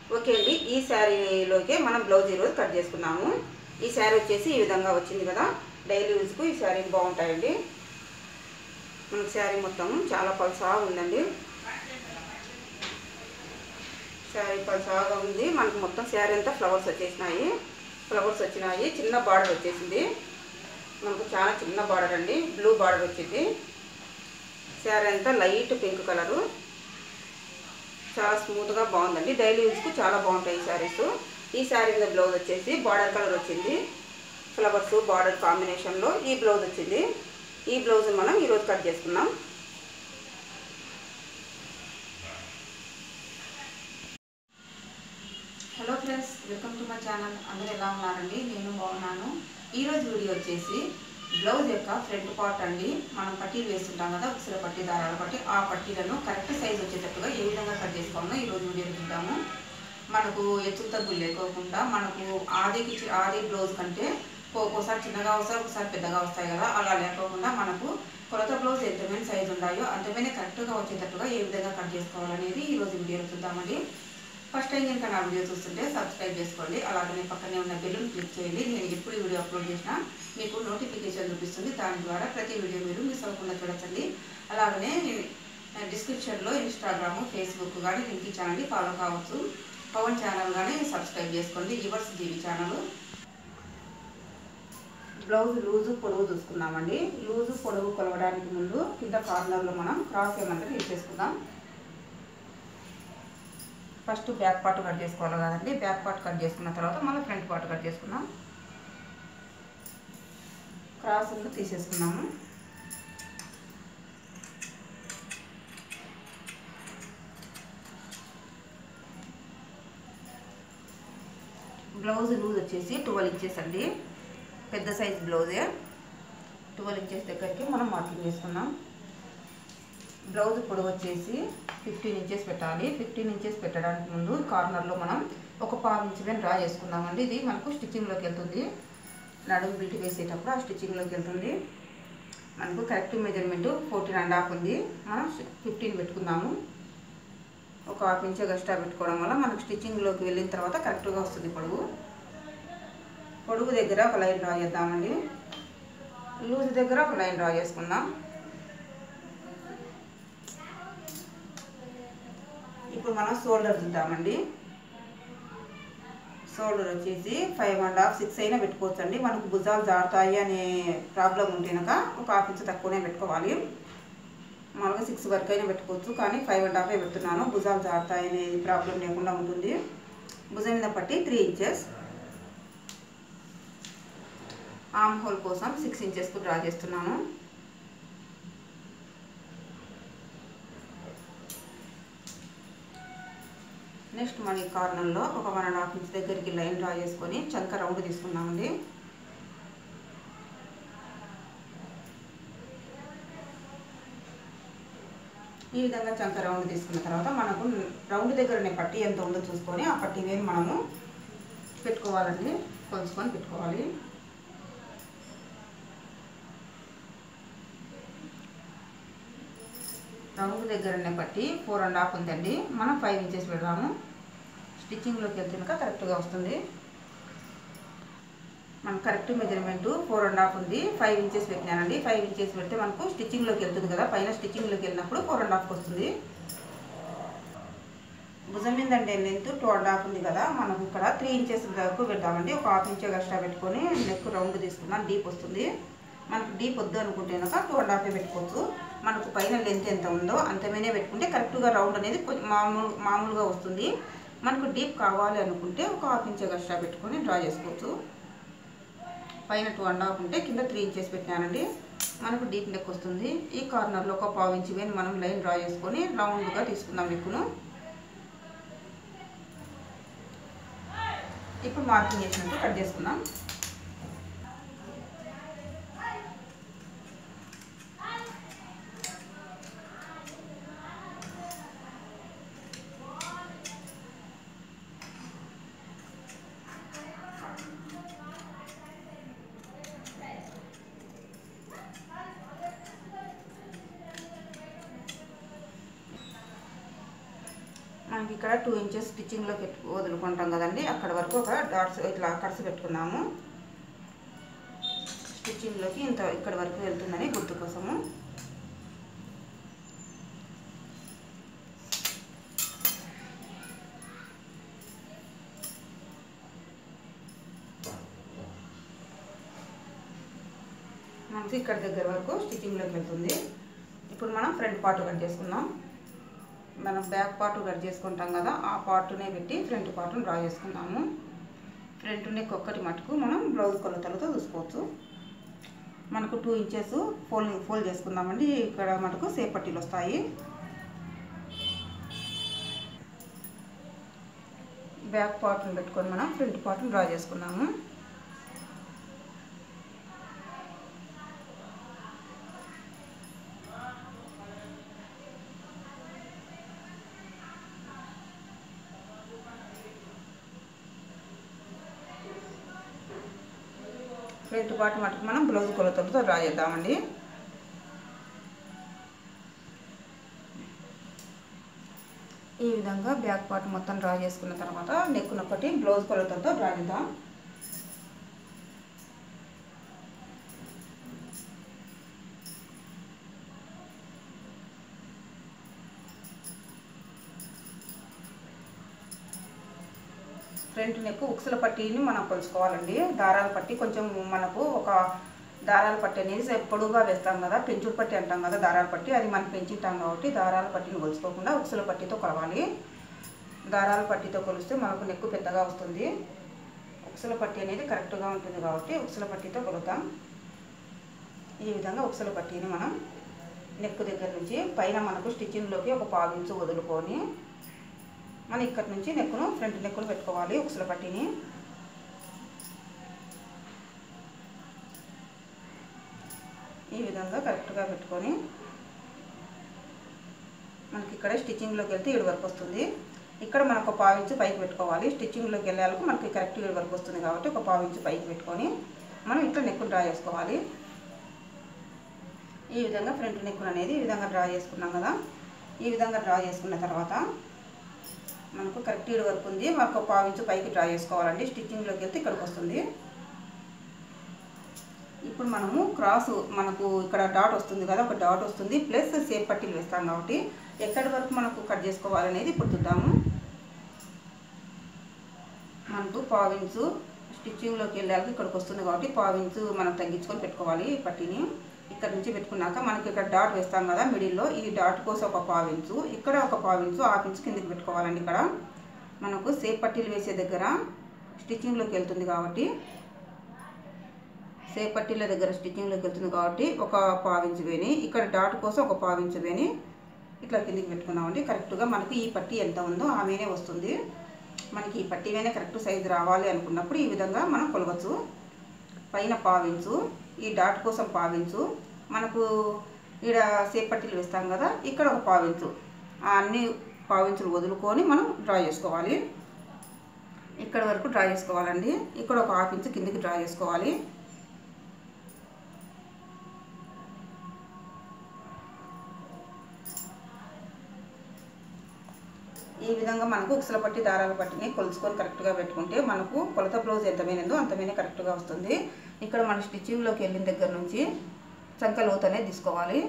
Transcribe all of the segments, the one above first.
okay అండి ఈ శారీలోకి మనం బ్లౌజ్ ఈరోజు కట్ చేసుకున్నాము ఈ శారీ వచ్చేసి ఈ విధంగా వచ్చింది కదా డైలీ యూజ్కు ఈ శారీ బాగుంటాయండి మనకి శారీ మొత్తం చాలా పలుసాగా ఉందండి శారీ పలుసాగా ఉంది మనకు మొత్తం శారీ అంతా ఫ్లవర్స్ వచ్చేసినాయి ఫ్లవర్స్ వచ్చినాయి చిన్న బార్డర్ వచ్చేసింది మనకు చాలా చిన్న బార్డర్ అండి బ్లూ బార్డర్ వచ్చింది శారీ అంతా లైట్ పింక్ కలరు చాలా స్మూత్గా బాగుందండి డైలీ యూజ్కు చాలా బాగుంటాయి ఈ శారీస్ ఈ శారీ మీద బ్లౌజ్ వచ్చేసి బార్డర్ కలర్ వచ్చింది ఫ్లవర్స్ బార్డర్ కాంబినేషన్లో ఈ బ్లౌజ్ వచ్చింది ఈ బ్లౌజ్ మనం ఈరోజు కట్ చేసుకున్నాం hello friends welcome to my channel అందరూ ఎలా ఉన్నారండి నేను బాగున్నాను ఈరోజు వీడియో వచ్చేసి బ్లౌజ్ యొక్క ఫ్రంట్ పార్ట్ అండి మనం పట్టీలు వేస్తుంటాం కదా ఉసిర పట్టీ దారాల పట్టి ఆ పట్టీలను కరెక్ట్ సైజ్ వచ్చేటట్టుగా ఏ విధంగా కట్ చేసుకోవాలో ఈరోజు వీడియో చూద్దాము మనకు ఎత్తు తగ్గులు లేకోకుండా మనకు ఆదికి చి- ఆది బ్లౌజ్ కంటే ఒక్కోసారి చిన్నగా వస్తాయి ఒకసారి పెద్దగా వస్తాయి కదా అలా లేకోకుండా మనకు కొలత బ్లౌజ్ ఎంతమైన సైజు ఉన్నాయో అంతమైన కరెక్ట్గా వచ్చేటట్టుగా ఏ విధంగా కట్ చేసుకోవాలనేది ఈరోజు వీడియోలో చూద్దామండి ఫస్ట్ టైం కనుక నా వీడియో చూస్తుంటే సబ్స్క్రైబ్ చేసుకోండి అలాగనే పక్కనే ఉన్న బెల్లును క్లిక్ చేయండి నేను ఎప్పుడు వీడియో అప్లోడ్ చేసినా మీకు నోటిఫికేషన్ చూపిస్తుంది దాని ద్వారా ప్రతి వీడియో మీరు మిస్ అవ్వకుండా చూడొచ్చండి అలాగనే డిస్క్రిప్షన్లో ఇన్స్టాగ్రామ్ ఫేస్బుక్ కానీ లింక్ ఇచ్చానండి ఫాలో కావచ్చు పవన్ ఛానల్ కానీ సబ్స్క్రైబ్ చేసుకోండి yours Jeevi channel blouse loose పొడవు చూసుకుందామండి లూజు పొడవు కొలవడానికి ముందు కింద కార్నర్లో మనం క్రాస్ ఏమంటే తీసేసుకుందాం ఫస్ట్ బ్యాక్ పార్ట్ కట్ చేసుకోవాలి కదండి బ్యాక్ పార్ట్ కట్ చేసుకున్న తర్వాత మళ్ళీ ఫ్రంట్ పార్ట్ కట్ చేసుకున్నాం క్రాస్ ఉంది తీసేసుకున్నాము బ్లౌజ్ లూజ్ వచ్చేసి ట్వెల్వ్ ఇంచెస్ అండి పెద్ద సైజ్ బ్లౌజే ట్వెల్వ్ ఇంచెస్ దగ్గరికి మనం మార్కింగ్ చేసుకున్నాం బ్లౌజ్ పొడవు వచ్చేసి ఫిఫ్టీన్ ఇంచెస్ పెట్టాలి ఫిఫ్టీన్ ఇంచెస్ పెట్టడానికి ముందు కార్నర్లో మనం ఒక పావు ఇంచ్ మీద డ్రా చేసుకుందామండి ఇది మనకు స్టిచ్చింగ్లోకి వెళ్తుంది నడుము బిల్ట్ వేసేటప్పుడు ఆ స్టిచ్చింగ్లోకి వెళ్తుంది మనకు correct measurement fourteen and half ఉంది మనం ఫిఫ్టీన్ పెట్టుకుందాము ఒక హాఫ్ ఇంచ్ ఎక్స్ట్రా పెట్టుకోవడం వల్ల మనకు స్టిచ్చింగ్లోకి వెళ్ళిన తర్వాత కరెక్ట్గా వస్తుంది పొడవు పొడుగు దగ్గర ఒక లైన్ డ్రా చేద్దామండి లూజ్ దగ్గర ఒక లైన్ డ్రా చేసుకుందాం ఇప్పుడు మనం షోల్డర్ చూద్దామండి షోల్డర్ వచ్చేసి ఫైవ్ అండ్ హాఫ్ సిక్స్ అయినా పెట్టుకోవచ్చు అండి మనకు భుజాలు జారుతాయి అనే ప్రాబ్లం ఉంటే కనుక ఒక హాఫ్ ఇంచ్ తక్కువనే పెట్టుకోవాలి మామూలుగా సిక్స్ వరకు అయినా పెట్టుకోవచ్చు కానీ ఫైవ్ అండ్ హాఫే పెడుతున్నాను భుజాలు జారుతాయి అనే ప్రాబ్లం లేకుండా ఉంటుంది భుజం మీద పట్టి త్రీ ఇంచెస్ ఆమ్ హోల్ కోసం సిక్స్ ఇంచెస్కు డ్రా చేస్తున్నాను నెక్స్ట్ మన ఈ కార్నర్లో ఒక వన్ అండ్ హాఫ్ ఇంచ్ దగ్గరికి లైన్ డ్రా చేసుకొని చంక రౌండ్ తీసుకున్నామండి ఈ విధంగా చంక రౌండ్ తీసుకున్న తర్వాత మనకు రౌండ్ దగ్గరనే పట్టి ఎంత ఉందో చూసుకొని ఆ పట్టి వేలు మనము పెట్టుకోవాలండి కొలుసుకొని పెట్టుకోవాలి రౌండ్ దగ్గరనే పట్టి ఫోర్ అండ్ హాఫ్ ఉందండి మనం ఫైవ్ ఇంచెస్ పెడదాము స్టిచ్చింగ్లోకి వెళ్తున్నాక కరెక్ట్గా వస్తుంది మనకు correct measurement four and half ఉంది ఫైవ్ ఇంచెస్ పెట్టినానండి ఫైవ్ ఇంచెస్ పెడితే మనకు స్టిచ్చింగ్లోకి వెళ్తుంది కదా పైన స్టిచ్చింగ్లోకి వెళ్ళినప్పుడు ఫోర్ అండ్ హాఫ్ వస్తుంది భుజం మీద అంటే లెంత్ టూ అండ్ హాఫ్ ఉంది కదా మనకు ఇక్కడ త్రీ ఇంచెస్ వరకు పెడదామండి ఒక హాఫ్ ఇంచ్ ఎక్స్ట్రా పెట్టుకొని నెక్ రౌండ్ తీసుకున్నాం డీప్ వస్తుంది మనకు డీప్ వద్దు అనుకుంటే కనుక టూ అండ్ హాఫే పెట్టుకోవచ్చు మనకు పైన లెంత్ ఎంత ఉందో అంతమేనే పెట్టుకుంటే కరెక్ట్గా రౌండ్ అనేది కొంచెం మామూలు మామూలుగా వస్తుంది మనకు డీప్ కావాలి అనుకుంటే ఒక హాఫ్ ఇంచ్ ఎక్స్ట్రా పెట్టుకొని డ్రా చేసుకోవచ్చు పైన టూ అండ్ హాఫ్ ఉంటే కింద త్రీ ఇంచెస్ పెట్టినానండి మనకు డీప్ నెక్ వస్తుంది ఈ కార్నర్లో ఒక పావు ఇంచ్ వేని మనం లైన్ డ్రా చేసుకొని రౌండ్గా తీసుకుందాం నెక్కును ఇప్పుడు మార్కింగ్ చేసినట్టు కట్ చేసుకుందాం మనం మనకి ఇక్కడ టూ ఇంచెస్ స్టిచ్చింగ్లో పెట్టు వదులుకుంటాం కదండి అక్కడ వరకు ఒక డాట్స్ ఇట్లా కట్స్ పెట్టుకున్నాము స్టిచ్చింగ్లోకి ఇంత ఇక్కడ వరకు వెళ్తుందని గుర్తు కోసము మనకి ఇక్కడ దగ్గర వరకు స్టిచ్చింగ్లోకి వెళ్తుంది ఇప్పుడు మనం ఫ్రంట్ పార్ట్ కట్ చేసుకుందాం మనం బ్యాక్ పార్ట్ కట్ చేసుకుంటాం కదా ఆ పార్ట్నే పెట్టి ఫ్రంట్ పార్ట్ని డ్రా చేసుకుందాము ఫ్రంట్ నెక్ ఒక్కటి మటుకు మనం బ్లౌజ్ కొలతలతో చూసుకోవచ్చు మనకు టూ ఇంచెస్ ఫోల్డ్ ఫోల్డ్ చేసుకుందామండి ఇక్కడ మనకు సేప్ పట్టీలు వస్తాయి బ్యాక్ పార్ట్ని పెట్టుకొని మనం ఫ్రంట్ పార్ట్ని డ్రా చేసుకున్నాము ఫ్రంట్ పార్ట్ మటుకు మనం బ్లౌజ్ కొలతలతో డ్రా చేద్దామండి ఈ విధంగా బ్యాక్ పార్ట్ మొత్తం డ్రా చేసుకున్న తర్వాత నెక్ ఒకటి బ్లౌజ్ కొలతలతో డ్రా చేద్దాం ఫ్రంట్ నెక్ ఉక్సుల పట్టీని మనం కొలుచుకోవాలండి దారాల పట్టి కొంచెం మనకు ఒక దారాల పట్టి అనేది పొడుగా వేస్తాం కదా పెంచుడు పట్టి అంటాం కదా దారాల పట్టి అది మనం పెంచుతాం కాబట్టి దారాల పట్టిని కొలుచుకోకుండా ఉక్సుల పట్టితో కొలవాలి దారాల పట్టితో కొలిస్తే మనకు నెక్కు పెద్దగా వస్తుంది ఉక్సుల పట్టి అనేది కరెక్ట్గా ఉంటుంది కాబట్టి ఉక్సుల పట్టితో కొలుద్దాం ఈ విధంగా ఉక్సుల పట్టీని మనం నెక్ దగ్గర నుంచి పైన మనకు స్టిచ్చింగ్లోకి ఒక పావించు వదులుకొని మనం ఇక్కడి నుంచి నెక్కును ఫ్రంట్ నెక్కును పెట్టుకోవాలి ఉక్సుల పట్టిని ఈ విధంగా కరెక్ట్గా పెట్టుకొని మనకి ఇక్కడ స్టిచ్చింగ్లోకి వెళ్తే ఏడు వరకు వస్తుంది ఇక్కడ మనకు ఒక పావించి పైకి పెట్టుకోవాలి స్టిచ్చింగ్లోకి వెళ్ళాలకు మనకి కరెక్ట్ ఏడు వరకు వస్తుంది కాబట్టి ఒక పావించి పైకి పెట్టుకొని మనం ఇట్లా నెక్కును డ్రా చేసుకోవాలి ఈ విధంగా ఫ్రంట్ నెక్కును అనేది ఈ విధంగా డ్రా చేసుకున్నాం కదా ఈ విధంగా డ్రా చేసుకున్న తర్వాత మనకు కరెక్ట్ ఈడు వరకు ఉంది మనకు పావించు పైకి డ్రా చేసుకోవాలండి స్టిచ్చింగ్లోకి వెళ్తే ఇక్కడికి వస్తుంది ఇప్పుడు మనము క్రాస్ మనకు ఇక్కడ డాట్ వస్తుంది కదా ఒక డాట్ వస్తుంది ప్లస్ సేప్ పట్టీలు వేస్తాం కాబట్టి ఎక్కడి వరకు మనకు కట్ చేసుకోవాలనేది ఇప్పుడు చూద్దాము మనకు పావించు స్టిచ్చింగ్లోకి వెళ్ళాక ఇక్కడికి వస్తుంది కాబట్టి పావించు మనం తగ్గించుకొని పెట్టుకోవాలి ఈ పట్టీని ఇక్కడ నుంచి పెట్టుకున్నాక మనకి ఇక్కడ డాట్ వేస్తాం కదా మిడిల్లో ఈ డాట్ కోసం ఒక పావించు ఇక్కడ ఒక పావించు హాఫ్ ఇంచు కిందకి పెట్టుకోవాలండి ఇక్కడ మనకు సేప్ పట్టీలు వేసే దగ్గర స్టిచ్చింగ్లోకి వెళ్తుంది కాబట్టి సేప్ పట్టీల దగ్గర స్టిచ్చింగ్లోకి వెళ్తుంది కాబట్టి ఒక పావించు వేని ఇక్కడ డాట్ కోసం ఒక పావించు వేని ఇట్లా కిందికి పెట్టుకున్నామండి కరెక్ట్గా మనకి ఈ పట్టీ ఎంత ఉందో ఆమెనే వస్తుంది మనకి ఈ పట్టీ వేనే కరెక్ట్ సైజు రావాలి అనుకున్నప్పుడు ఈ విధంగా మనం కొలవచ్చు పైన పావించు ఈ డాట్ కోసం పావించు మనకు ఈడ సేప్ పట్టీలు వేస్తాం కదా ఇక్కడ ఒక పావించు ఆ అన్ని పావించులు వదులుకొని మనం డ్రా చేసుకోవాలి ఇక్కడ వరకు డ్రా చేసుకోవాలండి ఇక్కడ ఒక హాఫ్ ఇంచు కిందికి డ్రా చేసుకోవాలి ఈ విధంగా మనకు ఉక్సల పట్టి దారాల పట్టిని కొలుచుకొని కరెక్ట్గా పెట్టుకుంటే మనకు కొలత బ్లౌజ్ ఎంత మేనిందో అంత మేనే కరెక్ట్గా వస్తుంది ఇక్కడ మన స్టిచ్చింగ్లోకి వెళ్ళిన దగ్గర నుంచి చంక లోతు అనేది తీసుకోవాలి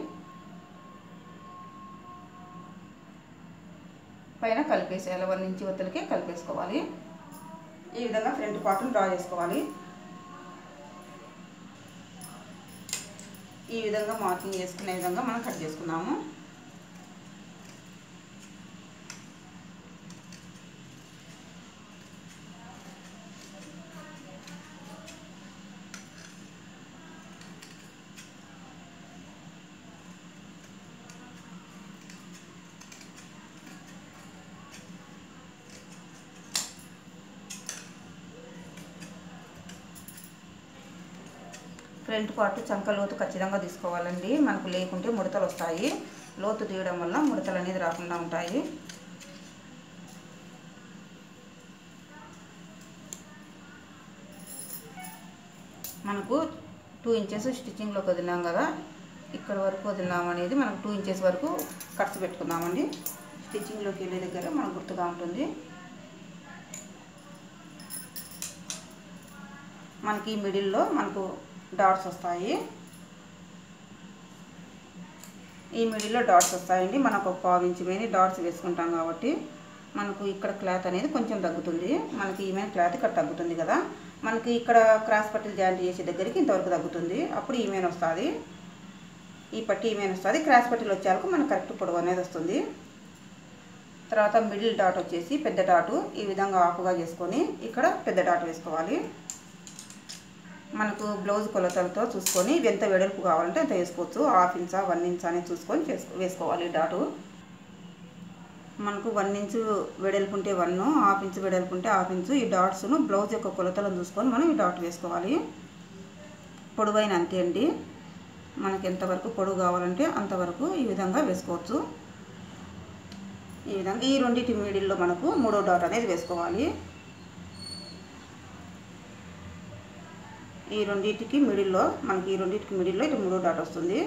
పైన కలిపేసేయాలి వన్ ఇంచి వద్దలకి కలిపేసుకోవాలి ఈ విధంగా ఫ్రంట్ పార్ట్ని డ్రా చేసుకోవాలి ఈ విధంగా మార్కింగ్ చేసుకునే విధంగా మనం కట్ చేసుకున్నాము ఫ్రంట్ పార్ట్ చంక లోతు ఖచ్చితంగా తీసుకోవాలండి మనకు లేకుంటే ముడతలు వస్తాయి లోతు తీయడం వల్ల ముడతలు అనేది రాకుండా ఉంటాయి మనకు టూ ఇంచెస్ స్టిచ్చింగ్లోకి వదిలినాం కదా ఇక్కడ వరకు వదిలినాం అనేది మనకు టూ ఇంచెస్ వరకు కట్స్ పెట్టుకుందామండి స్టిచ్చింగ్లోకి వెళ్ళే దగ్గర మనకు గుర్తుగా ఉంటుంది మనకి మిడిల్లో మనకు డాట్స్ వస్తాయి ఈ మిడిల్లో డాట్స్ వస్తాయండి మనకు ఒక పావు ఇంచు మీద డాట్స్ వేసుకుంటాం కాబట్టి మనకు ఇక్కడ క్లాత్ అనేది కొంచెం తగ్గుతుంది మనకి ఈమెయిన్ క్లాత్ ఇక్కడ తగ్గుతుంది కదా మనకి ఇక్కడ క్రాస్ పట్టీలు జాయింట్ చేసే దగ్గరికి ఇంతవరకు తగ్గుతుంది అప్పుడు ఈమెయిన్ వస్తుంది ఈ పట్టి ఈమెయిన్ వస్తుంది క్రాస్ పట్టీలు వచ్చేలకు మనకు కరెక్ట్ పొడవు అనేది వస్తుంది తర్వాత మిడిల్ డాట్ వచ్చేసి పెద్ద డాటు ఈ విధంగా ఆఫ్గా చేసుకొని ఇక్కడ పెద్ద డాట్ వేసుకోవాలి మనకు బ్లౌజ్ కొలతలతో చూసుకొని ఎంత వెడల్పు కావాలంటే అంత వేసుకోవచ్చు హాఫ్ ఇంచా వన్ ఇంచ్ అనేది చూసుకొని చేసుకో వేసుకోవాలి డాటు మనకు వన్ ఇంచు వెడల్పు ఉంటే వన్ హాఫ్ ఇంచు వెడల్పు ఉంటే హాఫ్ ఇంచు ఈ డాట్స్ను బ్లౌజ్ యొక్క కొలతలను చూసుకొని మనం ఈ డాట్ వేసుకోవాలి పొడవైన అంతే అండి మనకి ఎంతవరకు పొడవు కావాలంటే అంతవరకు ఈ విధంగా వేసుకోవచ్చు ఈ విధంగా ఈ రెండింటి మిడిల్లో మనకు మూడో డాట్ అనేది వేసుకోవాలి ఈ రెండింటికి మిడిల్లో మనకి ఈ రెండింటికి మిడిల్లో ఇటు మూడో డాట్ వస్తుంది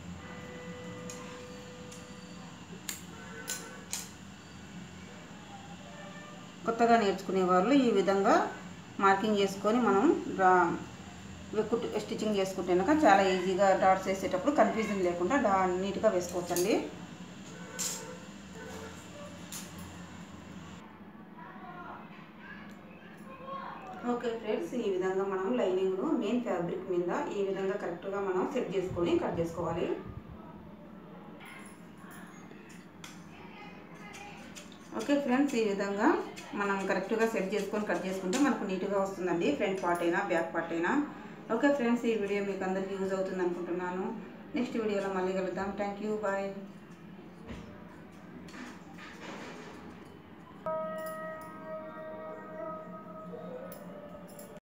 కొత్తగా నేర్చుకునే వాళ్ళు ఈ విధంగా మార్కింగ్ చేసుకొని మనం డ్రా కుట్ స్టిచ్చింగ్ చేసుకుంటే చాలా ఈజీగా డాట్స్ వేసేటప్పుడు కన్ఫ్యూజన్ లేకుండా డా నీట్గా వేసుకోవచ్చండి ఓకే ఫ్రెండ్స్ ఈ విధంగా మనం లైనింగ్ను మెయిన్ ఫ్యాబ్రిక్ మీద ఈ విధంగా కరెక్ట్గా మనం సెట్ చేసుకొని కట్ చేసుకోవాలి ఓకే ఫ్రెండ్స్ ఈ విధంగా మనం కరెక్ట్గా సెట్ చేసుకొని కట్ చేసుకుంటే మనకు నీట్గా వస్తుందండి ఫ్రంట్ పార్ట్ అయినా బ్యాక్ పార్ట్ అయినా ఓకే ఫ్రెండ్స్ ఈ వీడియో మీకు అందరికీ యూజ్ అవుతుంది అనుకుంటున్నాను నెక్స్ట్ వీడియోలో మళ్ళీ కలుద్దాం థ్యాంక్ యూ బాయ్